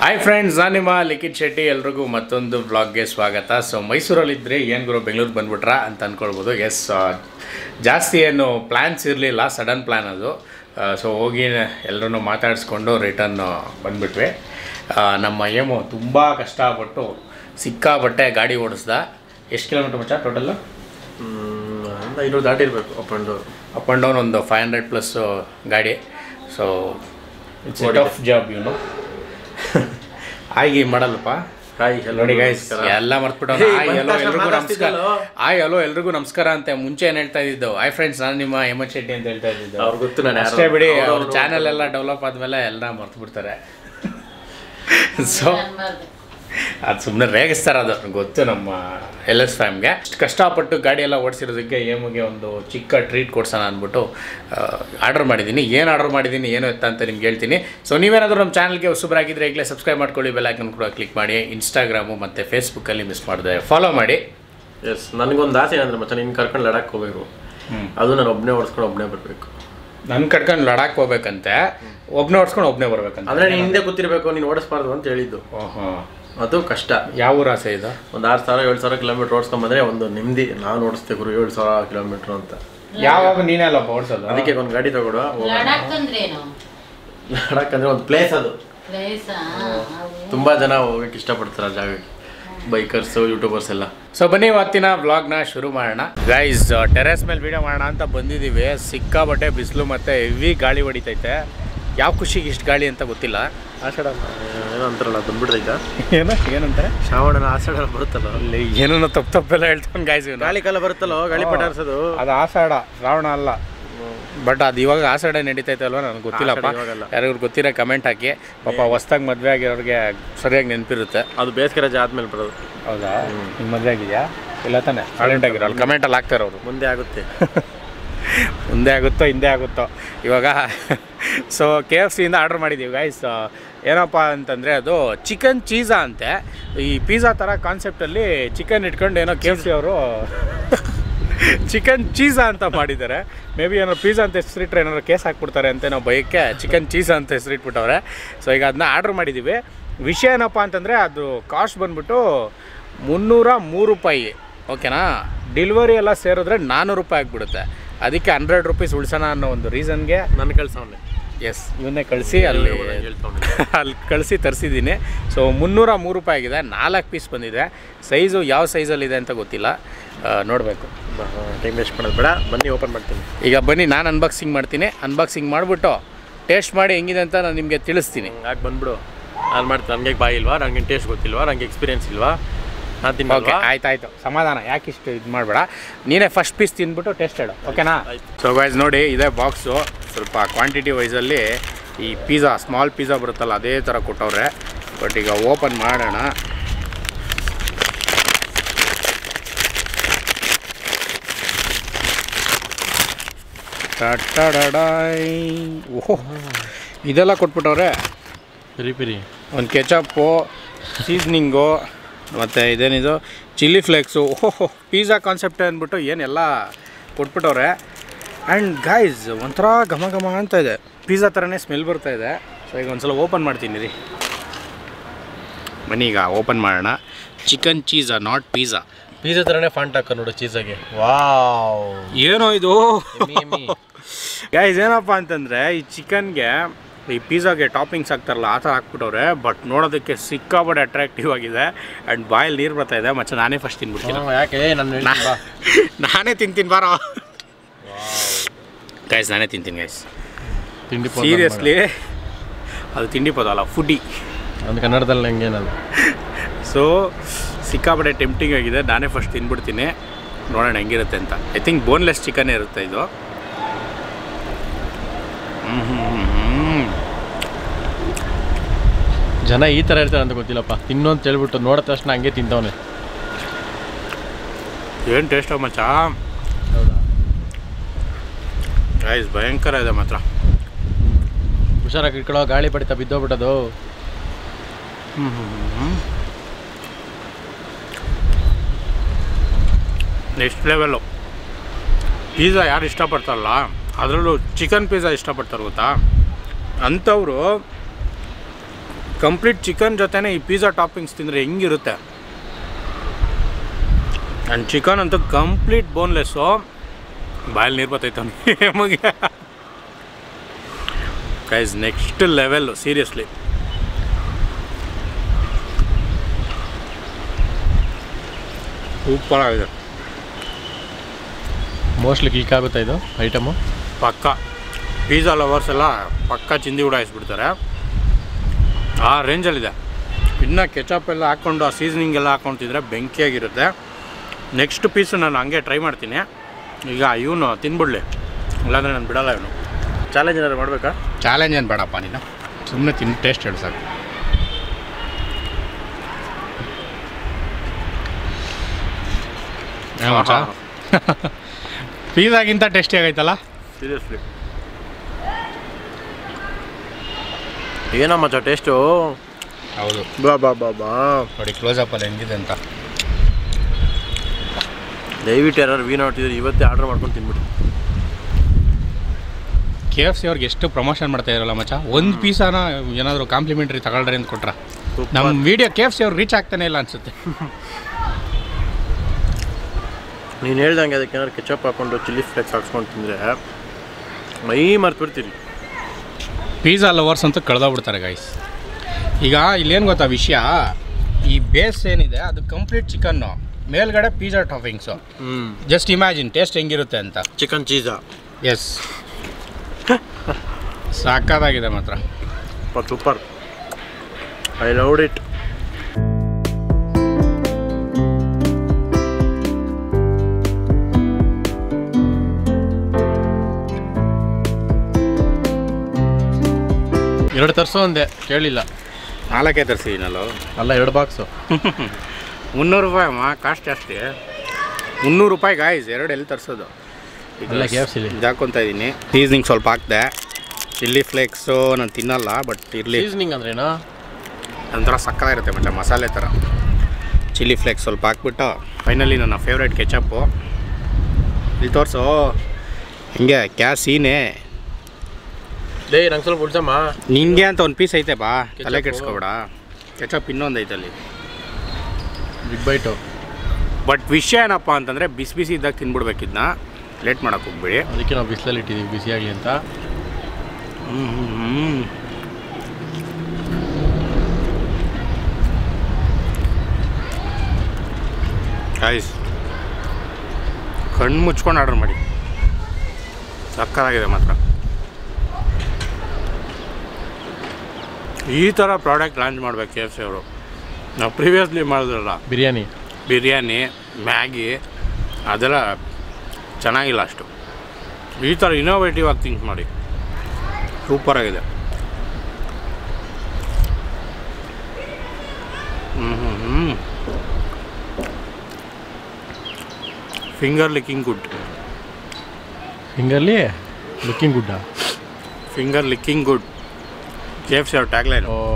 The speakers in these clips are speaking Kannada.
ಹಾಯ್ ಫ್ರೆಂಡ್ಸ್ ನಾನು ನಿಮ್ಮ ಲಿಖಿತ್ ಶೆಟ್ಟಿ ಎಲ್ರಿಗೂ ಮತ್ತೊಂದು ಬ್ಲಾಗ್ಗೆ ಸ್ವಾಗತ ಸೊ ಮೈಸೂರಲ್ಲಿದ್ದರೆ ಏನು ಗುರು ಬೆಂಗಳೂರಿಗೆ ಬಂದ್ಬಿಟ್ರಾ ಅಂತ ಅಂದ್ಕೊಳ್ಬೋದು ಎಸ್ ಜಾಸ್ತಿ ಏನು ಪ್ಲ್ಯಾನ್ಸ್ ಇರಲಿಲ್ಲ ಸಡನ್ ಪ್ಲ್ಯಾನ್ ಅದು ಸೊ ಹೋಗಿ ಎಲ್ಲರೂ ಮಾತಾಡಿಸ್ಕೊಂಡು ರಿಟರ್ನ್ ಬಂದ್ಬಿಟ್ವಿ ಆ, ನಮ್ಮ ಏಮು ತುಂಬ ಕಷ್ಟಪಟ್ಟು ಸಿಕ್ಕಾಪಟ್ಟೆ ಗಾಡಿ ಓಡಿಸ್ದ ಎಷ್ಟು ಕಿಲೋಮೀಟ್ರ್ ಮಚ್ಚ ಟೋಟಲ್ಲು ಒಂದು ಐನೂರು ದಾಟಿರ್ಬೇಕು up and down up and down ಒಂದು ಫೈವ್ ಹಂಡ್ರೆಡ್ ಪ್ಲಸ್ ಗಾಡಿ ಸೊ ಇಟ್ಸ್ ಟಫ್ ಜಾಬ್ ಇವನು ಆಗಿ ಮಾಡಲ್ಲಪ್ಪ ಹಾಯ್ ನೋಡಿ ಗೈಸ್ ಎಲ್ಲ ಮರ್ತ್ಬಿಟ್ಟು ಹೇ, ಆಯ್ ಬಂದ ಹಲೋ ತಕ್ಷಣ ಎಲ್ರಿಗೂ ನಮಸ್ಕಾರ ಮಾತಾಡ್ತಿದ್ದಲ್ಲೋ? ಆಯ್ ಹಲೋ ಎಲ್ರಿಗೂ ನಮಸ್ಕಾರ ಅಂತ ಮುಂಚೆ ಏನು ಹೇಳ್ತಾ ಇದ್ದು ಆಯ್ ಫ್ರೆಂಡ್ಸ್ ನಾನು ನಿಮ್ಮ ಹೇಮಂತ್ ಶೆಟ್ಟಿ ಅಂತ ಹೇಳ್ತಾ ಇದ್ದಿದ್ದು ಅವ್ರಿಗೆ ಗೊತ್ತು ನಾನು ಯಾರು ಅಷ್ಟೇ ಬಿಡಿ ಅವ್ರು- ಅವ್ರ ಅವ್ರು ಚಾನಲ್ ಎಲ್ಲ ಡೆವಲಪ್ ಆದ್ಮೇಲೆ ಎಲ್ಲ ಮರ್ತು ಬಿಡ್ತಾರೆ ಸೊ ಅದು ಸುಮ್ಮನೆ ರೇಗಿಸ್ತಾರೆ ಅದು ಗೊತ್ತು ನಮ್ಮ ಎಲ್ ಎಸ್ ಫ್ಯಾಮ್ಗೆ ಅಷ್ಟು ಕಷ್ಟಪಟ್ಟು ಗಾಡಿ ಎಲ್ಲ ಓಡಿಸಿರೋದಕ್ಕೆ ಏಮಿಗೆ ಒಂದು ಚಿಕ್ಕ ಟ್ರೀಟ್ ಕೊಡ್ಸೋಣ ಅಂದ್ಬಿಟ್ಟು ಆರ್ಡರ್ ಮಾಡಿದ್ದೀನಿ ಏನು ಆರ್ಡರ್ ಮಾಡಿದ್ದೀನಿ ಏನು ಎತ್ತ ಅಂತ ನಿಮ್ಗೆ ಹೇಳ್ತೀನಿ ಸೊ ನೀವೇನಾದರೂ ನಮ್ಮ ಚಾನಲ್ಗೆ ಹೊಸಬರಾಗಿದ್ದರೆ ಈಗಲೇ ಸಬ್ಸ್ಕ್ರೈಬ್ ಮಾಡ್ಕೊಳ್ಳಿ ಬೆಲ್ಲೈಕನ್ ಕೂಡ ಕ್ಲಿಕ್ ಮಾಡಿ ಇನ್ಸ್ಟಾಗ್ರಾಮು ಮತ್ತು ಫೇಸ್ಬುಕ್ಕಲ್ಲಿ ಮಿಸ್ ಮಾಡಿದೆ ಫಾಲೋ ಮಾಡಿ ಎಸ್ ನನಗೊಂದು ಆಸೆ ಏನಂದ್ರೆ ಮತ್ತೆ ನಿನ್ನ ಕರ್ಕೊಂಡು ಲಡಾಕ್ ಹೋಗ್ಬೇಕು ಅದು ನಾನು ಒಬ್ಬನೇ ಓಡಿಸ್ಕೊಂಡು ಒಬ್ಬನೇ ಬರಬೇಕು ನನ್ನ ಕಟ್ಕೊಂಡು ಲಡಾಕ್ ಹೋಗ್ಬೇಕಂತೆ ಒಬ್ಬನೇ ಓಡಿಸ್ಕೊಂಡು ಒಬ್ಬನೇ ಬರ್ಬೇಕಂತ ಅಂದರೆ ನೀನು ಹಿಂದೆ ಕೂತಿರ್ಬೇಕು ನೀನು ಓಡಿಸ್ಬಾರ್ದು ಅಂತ ಹೇಳಿದ್ದು ಓಹೋ ಅದು ಕಷ್ಟ ಯಾವ ಊರು ಆಸೆ ಇದು ಒಂದು ಆರು ಸಾವಿರ ಏಳು ಸಾವಿರ ಕಿಲೋಮೀಟ್ರ್ ಓಡಿಸ್ಕೊಂಬಂದ್ರೆ ಒಂದು ನೆಮ್ಮದಿ ನಾನು ಓಡಿಸ್ತೆ ಗುರು ಏಳು ಸಾವಿರ ಕಿಲೋಮೀಟ್ರ್ ಅಂತ ಯಾವಾಗ ನೀನೇ ಅಲ್ಲಪ್ಪ ಓಡಿಸೋದು ಅದಕ್ಕೆ ಒಂದು ಗಾಡಿ ತಗೊಡುವ ಲಡಾಖ್ ಅಂದ್ರೇನು ಲಡಾಕ್ ಅಂದರೆ ಒಂದು ಪ್ಲೇಸ್ ಅದು ಪ್ಲೇಸ್ ತುಂಬ ಜನ ಹೋಗಕ್ಕೆ ಇಷ್ಟಪಡ್ತಾರೆ ಆ ಜಾಗಕ್ಕೆ ಬೈಕರ್ಸು ಯೂಟ್ಯೂಬರ್ಸ್ ಎಲ್ಲ ಸೊ ಬನ್ನಿ ಇವತ್ತಿನ ವ್ಲಾಗ್ನ ಶುರು ಮಾಡೋಣ ಗೈಸ್ ಟೆರೆಸ್ ಮೇಲೆ ವಿಡಿಯೋ ಮಾಡೋಣ ಅಂತ ಬಂದಿದ್ದೀವಿ ಸಿಕ್ಕಾಬಟ್ಟೆ ಬಿಸಿಲು ಮತ್ತು ಹೆವಿ ಗಾಳಿ ಹೊಡಿತೈತೆ ಯಾವ ಖುಷಿಗೆ ಇಷ್ಟು ಗಾಳಿ ಅಂತ ಗೊತ್ತಿಲ್ಲ ಆಷಾಢ ಏನೋ ಅಂತಾರಲ್ಲ ಬಂದ್ಬಿಡ್ತೈತ ಏನೋ ಏನಂತಾರೆ ಶ್ರಾವಣನ ಆಷಾಢ ಬರುತ್ತಲ್ಲ ಅಲ್ಲಿ ಏನೇನೋ ತಪ್ಪು ತಪ್ಪೆಲ್ಲ ಹೇಳ್ತಾನೆ ಗಾಯ್ಸ್ ಇವನು ಗಾಳಿ ಕಾಲ ಬರುತ್ತಲ್ಲೋ ಗಾಳಿ ಪಟಾರ್ಸೋದು ಅದು ಆಷಾಢ ಶ್ರಾವಣ ಅಲ್ಲ ಬಟ್ ಅದು ಇವಾಗ ಆಷಾಢ ನಡೀತೈತೆ ಅಲ್ವಾ ನನಗೆ ಗೊತ್ತಿಲ್ಲಪ್ಪ ಆಷಾಢ ಇವಾಗಲ್ಲ. ಯಾರಿಗೂ ಗೊತ್ತಿರೋ ಕಮೆಂಟ್ ಹಾಕಿ ಪಾಪ ಹೊಸ್ದಾಗಿ ಮದುವೆ ಆಗಿರೋರಿಗೆ ಸರಿಯಾಗಿ ನೆನಪಿರುತ್ತೆ ಅದು ಬೇಸಿಗೆ ರಜೆ ಆದ್ಮೇಲೆ ಬರೋದು ಹೌದಾ ನಿಮ್ಮ ಮದುವೆ ಆಗಿದೆಯಾ ಇಲ್ಲ ತಾನೆ ಸೈಲೆಂಟ್ ಆಗಿರೋ ಅಲ್ಲಿ ಕಮೆಂಟಲ್ಲಿ ಹಾಕ್ತಾರೆ ಅವರು ಮುಂದೆ ಆಗುತ್ತೆ ಮುಂದೆ ಆಗುತ್ತೋ ಹಿಂದೆ ಆಗುತ್ತೋ ಇವಾಗ ಸೊ ಕೆ ಎಫ್ ಸಿಯಿಂದ ಆರ್ಡ್ರ್ ಮಾಡಿದ್ದೀವಿ ಗೈಸ್ ಏನಪ್ಪ ಅಂತಂದರೆ ಅದು ಚಿಕನ್ ಚೀಸಾ ಅಂತೆ ಈ ಪಿಜ್ಜಾ ಥರ ಕಾನ್ಸೆಪ್ಟಲ್ಲಿ ಚಿಕನ್ ಇಟ್ಕೊಂಡು ಏನೋ ಕೆ ಎಫ್ ಸಿ ಅವರು ಚಿಕನ್ ಚೀಸಾ ಅಂತ ಮಾಡಿದ್ದಾರೆ ಮೇ ಬಿ ಏನೋ ಪಿಜ್ಜಾ ಅಂತ ಹೆಸರಿಟ್ರೆ ಏನಾದ್ರು ಕೇಸ್ ಹಾಕ್ಬಿಡ್ತಾರೆ ಅಂತ ನಾವು ಭಯಕ್ಕೆ ಚಿಕನ್ ಚೀಸಾ ಅಂತ ಹೆಸರಿಟ್ಬಿಟ್ಟವ್ರೆ ಸೊ ಈಗ ಅದನ್ನ ಆರ್ಡ್ರ್ ಮಾಡಿದ್ದೀವಿ ವಿಷಯ ಏನಪ್ಪ ಅಂತಂದರೆ ಅದು ಕಾಸ್ಟ್ ಬಂದ್ಬಿಟ್ಟು ಮುನ್ನೂರ ಮೂರು ರೂಪಾಯಿ ಓಕೆನಾ ಡೆಲಿವರಿ ಎಲ್ಲ ಸೇರಿದ್ರೆ ನಾನ್ನೂರು ರೂಪಾಯಿ ಆಗಿಬಿಡುತ್ತೆ ಅದಕ್ಕೆ ಹಂಡ್ರೆಡ್ ರುಪೀಸ್ ಉಳಿಸೋಣ ಅನ್ನೋ ಒಂದು ರೀಸನ್ಗೆ ನನ್ನ ಕಳ್ಸವನೆ ಎಸ್ ಇವನ್ನೇ ಕಳಿಸಿ ಅಲ್ಲಿ ಅಲ್ಲಿ ಕಳಿಸಿ ತರಿಸಿದ್ದೀನಿ ಸೊ ಮುನ್ನೂರ ಮೂರು ರೂಪಾಯಿ ಆಗಿದೆ ನಾಲ್ಕು ಪೀಸ್ ಬಂದಿದೆ ಸೈಜು ಯಾವ ಸೈಜಲ್ಲಿದೆ ಅಂತ ಗೊತ್ತಿಲ್ಲ ನೋಡಬೇಕು ಟೈಮ್ ವೇಸ್ಟ್ ಮಾಡೋದು ಬೇಡ ಬನ್ನಿ ಓಪನ್ ಮಾಡ್ತೀನಿ ಈಗ ಬನ್ನಿ ನಾನು ಅನ್ಬಾಕ್ಸಿಂಗ್ ಮಾಡ್ತೀನಿ ಅನ್ಬಾಕ್ಸಿಂಗ್ ಮಾಡಿಬಿಟ್ಟು ಟೇಸ್ಟ್ ಮಾಡಿ ಹೆಂಗಿದೆ ಅಂತ ನಾನು ನಿಮಗೆ ತಿಳಿಸ್ತೀನಿ ಯಾಕೆ ಬಂದ್ಬಿಡು ನಾನು ಮಾಡ್ತೀನಿ ನನಗೆ ಬಾಯಿ ಇಲ್ವಾ ನನಗೆ ಟೇಸ್ಟ್ ಗೊತ್ತಿಲ್ವಾ ನನಗೆ ಎಕ್ಸ್ಪೀರಿಯನ್ಸ್ ಇಲ್ವಾ ನಾನು ಓಕೆ ತಿನ್ನೋಕೆ ಆಯ್ತು ಆಯಿತು ಸಮಾಧಾನ ಯಾಕೆ ಇಷ್ಟು ಇದು ಮಾಡಬೇಡ ನೀನೇ ಫಸ್ಟ್ ಪೀಸ್ ತಿಂದ್ಬಿಟ್ಟು ಟೇಸ್ಟ್ ಹೇಳು ಓಕೆನಾ ಆಯ್ತು. ಸೊ ಗೈಸ್ ನೋಡಿ ಇದೇ ಬಾಕ್ಸು ಸ್ವಲ್ಪ ಕ್ವಾಂಟಿಟಿ ವೈಸಲ್ಲಿ ಈ ಪಿಜ್ಜಾ ಸ್ಮಾಲ್ ಪಿಜ್ಜಾ ಬರುತ್ತಲ್ಲ ಅದೇ ಥರ ಕೊಟ್ಟವ್ರೆ ಬಟ್ ಈಗ ಓಪನ್ ಮಾಡೋಣ ಟಟಡಡಾಯ್. ಓಹೋ ಇದೆಲ್ಲ ಕೊಟ್ಬಿಟ್ಟವ್ರೆ ಪಿರಿ ಪಿರಿ ಒಂದು ಕೆಚಪ್ಪು ಸೀಸ್ನಿಂಗು ಮತ್ತು ಇದೇನಿದು ಚಿಲ್ಲಿ ಫ್ಲೇಕ್ಸು ಓಹೋ ಪಿಜ್ಜಾ ಕಾನ್ಸೆಪ್ಟ್ ಅಂದ್ಬಿಟ್ಟು ಏನೆಲ್ಲ ಕೊಟ್ಬಿಟ್ಟವ್ರೆ ಆ್ಯಂಡ್ ಗೈಸ್ ಒಂಥರ ಘಮ ಘಮ ಅಂತ ಇದೆ ಪಿಜ್ಜಾ ಥರನೇ ಸ್ಮೆಲ್ ಬರ್ತಾ ಇದೆ ಸೊ ಈಗ ಒಂದ್ಸಲ ಓಪನ್ ಮಾಡ್ತೀನಿ ರೀ ಬನ್ನಿ ಈಗ ಓಪನ್ ಮಾಡೋಣ ಚಿಕನ್ ಚೀಸಾ ನಾಟ್ ಪಿಜ್ಜಾ ಪೀಸಾ ಥರನೇ ಫಾಂಟ್ ಹಾಕೋ ನೋಡು ಚೀಸಾಗೆ ವಾವ್ ಏನೋ ಇದು ಎಮ್ಮಿ, ಎಮ್ಮಿ. ಗೈಸ್ ಏನಪ್ಪ ಅಂತಂದರೆ ಈ ಚಿಕನ್ಗೆ ಈ ಪಿಜ್ಜಾಗೆ ಟಾಪಿಂಗ್ಸ್ ಹಾಕ್ತಾರಲ್ಲ ಆ ಥರ ಹಾಕ್ಬಿಟ್ಟವ್ರೆ ಬಟ್ ನೋಡೋದಕ್ಕೆ ಸಿಕ್ಕಾಪಟ್ಟೆ ಅಟ್ರಾಕ್ಟಿವ್ ಆಗಿದೆ ಆ್ಯಂಡ್ ಬಾಯಲ್ಲಿ ನೀರು ಬರ್ತಾ ಇದೆ ಮಚ್ಚ ನಾನೇ ಫಸ್ಟ್ ತಿನ್ಬಿಡ್ತೀನಿ ಹ್ಮ್, ಯಾಕೆ ನಾನು ಹೇಳ್ತೀನಿ ಬಾ. ನಾನೇ ತಿಂತೀನಿ ಬಾರೋ ಗೈಸ್ ನಾನೇ ತಿಂತೀನಿ ಗೈಸ್ ತಿಂಡಿ ಪೌಡರ್ ಸೀರಿಯಸ್ಲಿ ಅದು ತಿಂಡಿ ಪದ ಅಲ್ಲ ಫುಡ್ಡಿ ಮಾಡು. ಒಂದು ಕನ್ನಡದಲ್ಲಿ ನಂಗೆ ನಾನು ಸೊ ಸಿಕ್ಕಾಪಟ್ಟೆ ಟೆಂಪ್ಟಿಂಗ್ ಆಗಿದೆ ನಾನೇ ಫಸ್ಟ್ ತಿನ್ಬಿಡ್ತೀನಿ ನೋಡೋಣ ಹೆಂಗಿರುತ್ತೆ ಅಂತ ಐ ಥಿಂಕ್ ಬೋನ್ಲೆಸ್ ಚಿಕನ್ನೇ ಇರುತ್ತೆ ಇದು ಹ್ಮ್ ಹ್ಮ್ ಹ್ಮ್ ಜನ ಈ ಥರ ಇರ್ತಾರೆ ಅಂತ ಗೊತ್ತಿಲ್ಲಪ್ಪ ತಿನ್ನು ಅಂತ ಹೇಳ್ಬಿಟ್ಟು ನೋಡಿದ ತಕ್ಷಣ ಹಂಗೆ ತಿಂತವನೆ ಏನು ಟೇಸ್ಟೋ ಮಚ್ಚ ಹೌದಾ ಗೈಸ್ ಭಯಂಕರ ಇದೆ ಮಾತ್ರ ಹುಷಾರಾಗಿ ಇಟ್ಕೊಳ್ಳೋ ಗಾಳಿ ಪಡಿತಾ ಬಿದ್ದೋಗ್ಬಿಟ್ಟದು ನೆಕ್ಸ್ಟ್ ಲೆವೆಲ್ಲು ಪಿಜ್ಜಾ ಯಾರು ಇಷ್ಟಪಡ್ತಾರಲ್ಲ ಅದರಲ್ಲೂ ಚಿಕನ್ ಪಿಜ್ಜಾ ಇಷ್ಟಪಡ್ತಾರೆ ಗೊತ್ತಾ ಅಂಥವರು ಕಂಪ್ಲೀಟ್ ಚಿಕನ್ ಜೊತೆನೇ ಈ ಪಿಜ್ಜಾ ಟಾಪಿಂಗ್ಸ್ ತಿಂದರೆ ಹೆಂಗಿರುತ್ತೆ ಆ್ಯಂಡ್ ಚಿಕನ್ ಅಂತೂ ಕಂಪ್ಲೀಟ್ ಬೋನ್ಲೆಸ್ಸು ಬಾಯಲ್ಲಿ ನೀರು ಬರ್ತೈತೆ ನಮಗೆ guys next level seriously super ಆಗಿದೆ ಮೋಸ್ಟ್ಲಿ ಕ್ಲಿಕ್ ಆಗುತ್ತಾ ಇದು ಐಟಮು ಪಕ್ಕ ಪಿಜ್ಜಾ ಲವರ್ಸ್ ಎಲ್ಲ ಪಕ್ಕ ಚಿಂದಿ ಉಡಾಯಿಸ್ಬಿಡ್ತಾರೆ ಆ ರೇಂಜಲ್ಲಿದೆ ಇನ್ನು ಕೆಚಪ್ ಎಲ್ಲ ಹಾಕ್ಕೊಂಡು ಆ ಸೀಸನಿಂಗ್ ಎಲ್ಲ ಹಾಕ್ಕೊಂಡು ತಿಂದರೆ ಬೆಂಕಿಯಾಗಿರುತ್ತೆ ನೆಕ್ಸ್ಟ್ ಪೀಸು ನಾನು ಹಂಗೆ ಟ್ರೈ ಮಾಡ್ತೀನಿ ಈಗ ಇವನು ತಿನ್ಬಿಡ್ಲಿ ಇಲ್ಲಾಂದರೆ ನಾನು ಬಿಡಲ್ಲ ಇವನು ಚಾಲೆಂಜ್ ಏನಾದ್ರು ಮಾಡಬೇಕಾ ಚಾಲೆಂಜ್ ಏನು ಬೇಡಪ್ಪ ನೀನು ಸುಮ್ಮನೆ ತಿನ್ ಟೇಸ್ಟ್ ಹೇಳು ಸಾಕು ಪಿಜ್ಜಾಗಿಂತ ಟೇಸ್ಟಿ ಆಗೈತಲ್ಲ ಸೀರಿಯಸ್ಲಿ ಏನೋ ಮಚ್ಚ ಟೇಸ್ಟು ಹೌದು ಬಾ ಬಾ ಬಾ ಬಾ ನೋಡಿ ಕ್ಲೋಸಪ್ಪಲ್ಲಿ ಹೆಂಗಿದೆ ಅಂತ ದಯವಿಟ್ಟು ಯಾರು ವೀನ್ ನೋಡ್ತಿದ್ರೆ ಇವತ್ತೇ ಆರ್ಡರ್ ಮಾಡ್ಕೊಂಡು ತಿನ್ಬಿಡಿ ಕೆ ಎಫ್ ಸಿ ಅವ್ರಿಗೆ ಎಷ್ಟು ಪ್ರಮೋಷನ್ ಮಾಡ್ತಾ ಇರಲ್ಲ ಮಚ್ಚ ಒಂದು ಪೀಸಾನ ಏನಾದರೂ ಕಾಂಪ್ಲಿಮೆಂಟ್ರಿ ತಗೊಳ್ರಿ ಅಂತ ಕೊಟ್ರ ನಮ್ಮ ವಿಡಿಯೋ ಕೆ ಎಫ್ ಸಿ ಅವ್ರು ರೀಚ್ ಆಗ್ತಾನೆ ಇಲ್ಲ ಅನ್ಸುತ್ತೆ ನೀನು ಹೇಳ್ದಂಗೆ ಅದಕ್ಕೆ ಏನಾದ್ರು ಕೆಚಪ್ ಹಾಕೊಂಡು ಚಿಲ್ಲಿ ಫ್ಲೇಕ್ಸ್ ಹಾಕ್ಸ್ಕೊಂಡು ತಿಂದರೆ ಮೈ ಮರ್ತ್ಬಿಡ್ತೀರಿ ಪಿಜ್ಜಾ ಲವರ್ಸ್ ಅಂತ ಕಳೆದೋಗ್ಬಿಡ್ತಾರೆ ಗೈಸ್ ಈಗ ಇಲ್ಲೇನು ಗೊತ್ತಾ ವಿಷಯ ಈ ಬೇಸ್ ಏನಿದೆ ಅದು ಕಂಪ್ಲೀಟ್ ಚಿಕನ್ನು ಮೇಲ್ಗಡೆ ಪಿಜ್ಜಾ ಟಾಪಿಂಗ್ಸು ಹ್ಞೂ ಜಸ್ಟ್ ಇಮ್ಯಾಜಿನ್ ಟೇಸ್ಟ್ ಹೆಂಗಿರುತ್ತೆ ಅಂತ ಚಿಕನ್ ಚೀಸಾ ಎಸ್ ಸಾಕಾಗಿದೆ ಮಾತ್ರ ಸೂಪರ್ ಐ ಲವ್ಡ್ ಇಟ್ ಎರಡು ತರಿಸೋ ಅಂದೆ ಕೇಳಿಲ್ಲ ನಾಲ್ಕೇ ತರಿಸಿದ್ದೀನಲ್ಲೋ ಅಲ್ಲ ಎರಡು ಬಾಕ್ಸು ಮುನ್ನೂರು ರೂಪಾಯಿ ಅಮ್ಮ ಕಾಸ್ಟ್ ಜಾಸ್ತಿ ಮುನ್ನೂರು ರೂಪಾಯಿ ಗಾಯ್ಸ್ ಎರಡು ಎಲ್ಲಿ ತರಿಸೋದು ಅಲ್ಲ, KFC ಲಿ. ಇದು ಹಾಕ್ಕೊತಾ ಇದ್ದೀನಿ ಸೀಸ್ನಿಂಗ್ ಸ್ವಲ್ಪ ಹಾಕ್ದೆ ಚಿಲ್ಲಿ ಫ್ಲೇಕ್ಸು ನಾನು ತಿನ್ನಲ್ಲ ಬಟ್ ಇರಲಿ ಸೀಸನಿಂಗ್ ಅಂದ್ರೇನಾ ಒಂಥರ ಸಕ್ಕತ್ತಾಗಿರುತ್ತೆ ಮತ್ತೆ ಮಸಾಲೆ ಥರ ಚಿಲ್ಲಿ ಫ್ಲೇಕ್ಸ್ ಸ್ವಲ್ಪ ಹಾಕ್ಬಿಟ್ಟು ಫೈನಲಿ ನನ್ನ ಫೇವ್ರೇಟ್ ಕೆಚಪ್ಪು ಇಲ್ಲಿ ತೋರಿಸು ಹಿಂಗೆ ಕ್ಯಾ ಸೀನೆ ಲೇ ನಂಗೆ ಸ್ವಲ್ಪ ಉಳ್ಸಮ್ಮ ನಿಂಗೆ ಅಂತ ಒಂದು ಪೀಸ್ ಐತೆ ಬಾ ತಲೆ Ketchup. ಕೆಡ್ಸ್ಕೊಬೇಡ ಕೆಚಪ್ ಇನ್ನೊಂದು ಐತೆ ಅಲ್ಲಿ ಬಿಗ್ ಬೈಟು ಬಟ್ ವಿಷಯ ಏನಪ್ಪ ಅಂತಂದರೆ ಬಿಸಿ ಬಿಸಿ ಇದ್ದಾಗ ತಿನ್ಬಿಡ್ಬೇಕಿದ್ನ ಲೇಟ್ ಮಾಡೋಕೆ ಹೋಗ್ಬೇಡಿ ಅದಕ್ಕೆ ನಾವು ಬಿಸಿಲಲ್ಲಿ ಇಟ್ಟಿದ್ದೀವಿ ಬಿಸಿಯಾಗಲಿ ಅಂತ ಆಯ್ಸ್ ಕಣ್ಣು ಮುಚ್ಕೊಂಡು ಆರ್ಡರ್ ಮಾಡಿ ಸಕ್ಕತ್ತಾಗಿದೆ ಮಾತ್ರ ಈ ಥರ ಪ್ರಾಡಕ್ಟ್ ಲಾಂಚ್ ಮಾಡ್ಬೇಕು ಕೆ ಎಫ್ ಸಿ ಅವರು ನಾವು ಪ್ರಿವಿಯಸ್ಲಿ ಮಾಡಿದ್ರಲ್ಲ ಬಿರಿಯಾನಿ ಬಿರಿಯಾನಿ ಮ್ಯಾಗಿ ಅದೆಲ್ಲ ಚೆನ್ನಾಗಿಲ್ಲ ಅಷ್ಟು ಈ ಥರ ಇನೋವೇಟಿವ್ ಆಗಿ ಥಿಂಕ್ ಮಾಡಿ ಸೂಪರಾಗಿದೆ ಹ್ಞೂ ಹ್ಞೂ ಹ್ಞೂ ಫಿಂಗರ್ ಲಿಕ್ಕಿಂಗ್ ಗುಡ್ ಹಿಂಗಲ್ಲಿ looking good finger licking good K F C ಅವ್ರ ಟ್ಯಾಗ್ಲೈನ್ ಓ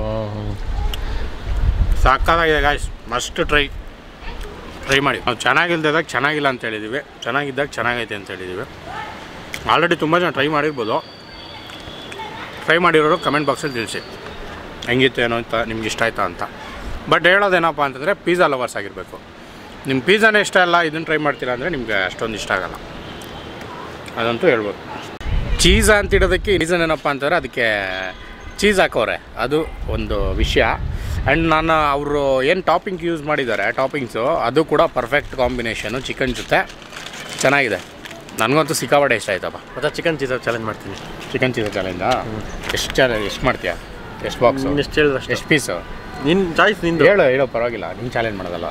ಸಾಕಾಗಿದೆ ಗಾಯ್ಸ್ ಮಸ್ಟ್ ಟ್ರೈ ಟ್ರೈ ಮಾಡಿ ನಾವು ಚೆನ್ನಾಗಿಲ್ದಾಗ ಚೆನ್ನಾಗಿಲ್ಲ ಅಂತ ಹೇಳಿದ್ದೀವಿ ಚೆನ್ನಾಗಿದ್ದಾಗ ಚೆನ್ನಾಗೈತೆ ಅಂತ ಹೇಳಿದ್ದೀವಿ ಆಲ್ರೆಡಿ ತುಂಬ ಜನ ಟ್ರೈ ಮಾಡಿರ್ಬೋದು ಟ್ರೈ ಮಾಡಿರೋರು ಕಮೆಂಟ್ ಬಾಕ್ಸಲ್ಲಿ ತಿಳಿಸಿ ಹೆಂಗಿತ್ತು ಏನೋ ಅಂತ ನಿಮ್ಗೆ ಇಷ್ಟ ಆಯ್ತಾ ಅಂತ ಬಟ್ ಹೇಳೋದೇನಪ್ಪ ಅಂತಂದರೆ ಪಿಜ್ಜಾ ಲವರ್ಸ್ ಆಗಿರಬೇಕು ನಿಮ್ಮ ಪಿಜ್ಜಾನೇ ಇಷ್ಟ ಇಲ್ಲ ಇದನ್ನು ಟ್ರೈ ಮಾಡ್ತೀರಾ ಅಂದರೆ ನಿಮ್ಗೆ ಅಷ್ಟೊಂದು ಇಷ್ಟ ಆಗಲ್ಲ ಅದಂತೂ ಹೇಳ್ಬೋದು ಚೀಸ್ ಅಂತ ಇಡೋದಕ್ಕೆ ರೀಸನ್ ಏನಪ್ಪ ಅಂತಂದರೆ ಅದಕ್ಕೆ ಚೀಸ್ ಹಾಕೋರೆ ಅದು ಒಂದು ವಿಷಯ ಆ್ಯಂಡ್ ನಾನು ಅವರು ಏನು ಟಾಪಿಂಗ್ ಯೂಸ್ ಮಾಡಿದ್ದಾರೆ ಟಾಪಿಂಗ್ಸು ಅದು ಕೂಡ ಪರ್ಫೆಕ್ಟ್ ಕಾಂಬಿನೇಷನು ಚಿಕನ್ ಜೊತೆ ಚೆನ್ನಾಗಿದೆ ನನಗಂತೂ ಸಿಕ್ಕಾಪಟ್ಟೆ ಇಷ್ಟ ಆಯ್ತಪ್ಪ ಮತ್ತೆ ಚಿಕನ್ ಚೀಸ್ ಚಾಲೆಂಜ್ ಮಾಡ್ತೀನಿ ಚಿಕನ್ ಚೀಸ್ ಚಾಲೆಂಜ ಎಷ್ಟು ಚಾಲೆಂಜ್ ಎಷ್ಟು ಮಾಡ್ತೀಯಾ ಎಷ್ಟು ಬಾಕ್ಸು ಎಷ್ಟು ಹೇಳಿದ್ರೆ ಅಷ್ಟೇ ಎಷ್ಟು ಪೀಸು ನಿನ್ನ ಚಾಯ್ಸ್ ನಿಂದು ಹೇಳು ಹೇಳೋ ಪರವಾಗಿಲ್ಲ ನೀನು ಚಾಲೆಂಜ್ ಮಾಡೋದಲ್ಲ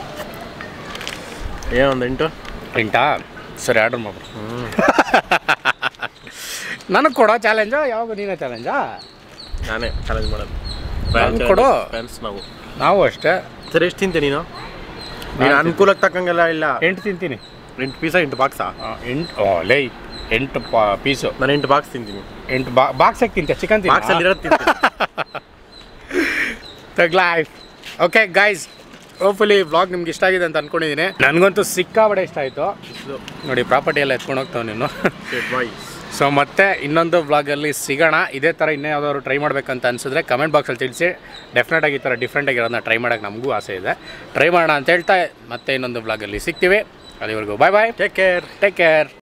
ಏನೋ ಒಂದು ಎಂಟು ಎಂಟಾ ಸರಿ ಆರ್ಡ್ರ್ ಮಾಡ್ಬಿಡು ನನಗೆ ಕೊಡೋ ಚಾಲೆಂಜಾ ಯಾವಾಗ ನೀನೇ ಚಾಲೆಂಜಾ ನಾನೇ ಚಾಲೆಂಜ್ ಮಾಡೋದು ನಾನ್ ಕೊಡು. ಫ್ಯಾನ್ಸ್ ನಾವು ನಾವು ಅಷ್ಟೇ ಸರಿ ಎಷ್ಟು ತಿಂತೆ ನೀನು ನೀನು ನಾನ್ ಅನುಕೂಲಕ್ಕೆ ತಕ್ಕಂಗೆಲ್ಲ ಇಲ್ಲ ಎಂಟು ತಿಂತೀನಿ ಎಂಟು ಪೀಸ ಎಂಟು ಬಾಕ್ಸಾ ಆ, ಎಂಟು ಓ ಲೈ ಎಂಟು ಪಾ ಪೀಸು ನಾನು ಎಂಟು ಬಾಕ್ಸ್ ತಿಂತೀನಿ ಎಂಟು ಬಾ ಬಾಕ್ಸ್ ಹಾಕಿ ತಿಂತೆ ಚಿಕನ್ ಬಾಕ್ಸಲ್ಲಿ ತಿಂತ ಇರೋದು ತಿಂತೀನಿ life okay guys hopefully vlog ನಿಮ್ಗೆ ಇಷ್ಟ ಆಗಿದೆ ಅಂತ ಅನ್ಕೊಂಡಿದ್ದೀನಿ ನನಗಂತೂ ಸಿಕ್ಕಾಬಡೆ ಇಷ್ಟ ಆಯಿತು ನೋಡಿ ಪ್ರಾಪರ್ಟಿ ಎಲ್ಲ ಎತ್ಕೊಂಡು ಹೋಗ್ತಾವೆ ನೀನು ಬಾಯ್ ಸೊ ಮತ್ತೆ ಇನ್ನೊಂದು ವ್ಲಾಗಲ್ಲಿ ಸಿಗೋಣ ಇದೇ ಥರ ಇನ್ನೇ ಯಾವ್ದಾದ್ರು ಟ್ರೈ ಮಾಡಬೇಕಂತ ಅನಿಸಿದ್ರೆ ಕಮೆಂಟ್ ಬಾಕ್ಸಲ್ಲಿ ತಿಳಿಸಿ ಡೆಫಿನೆಟಾಗಿ ಈ ಥರ ಡಿಫ್ರೆಂಟ್ ಆಗಿರೋದನ್ನ ಟ್ರೈ ಮಾಡೋಕ್ಕೆ ನಮಗೂ ಆಸೆ ಇದೆ ಟ್ರೈ ಮಾಡೋಣ ಅಂತ ಹೇಳ್ತಾ ಮತ್ತೆ ಇನ್ನೊಂದು ವ್ಲಾಗಲ್ಲಿ ಸಿಗ್ತೀವಿ ಅಲ್ಲಿವರೆಗೂ bye bye take care take care